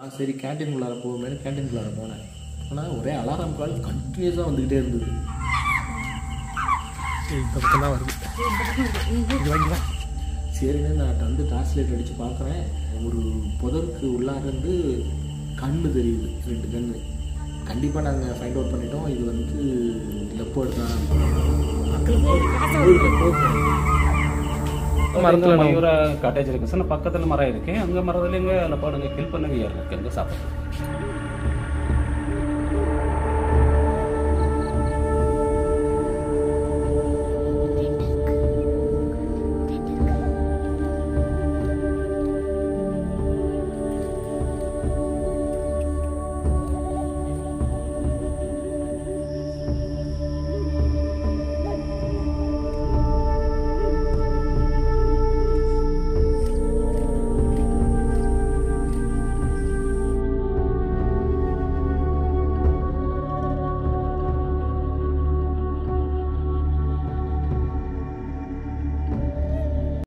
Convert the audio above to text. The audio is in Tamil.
ஆ சரி கேன்டீனுக்குள்ளார போவோமேனு கேன்டீனுக்குள்ளார போனேன் ஆனால் ஒரே அலாரம் கால் கண்டினியூஸாக வந்துக்கிட்டே இருந்தது இந்த பக்கம் தான் வருது இது வாங்கிவா சரின்னு நான் வந்து டார்ச் லைட் அடித்து பார்க்குறேன் ஒரு புதருக்கு உள்ளார இருந்து கண்ணு தெரியுது ரெண்டு கண்ணு கண்டிப்பாக நாங்கள் ஃபைண்ட் அவுட் பண்ணிட்டோம் இது வந்து லெப்பர்டு தான் மரத்துல நம்ம- மயூர காட்டேஜ் இருக்கு சார் பக்கத்தில் மரம் இருக்கு அங்கே மரத்துல எங்கே லப்பாடுங்க கில் பண்ணுங்க இருக்கு அங்கே சாப்பிட்றோம்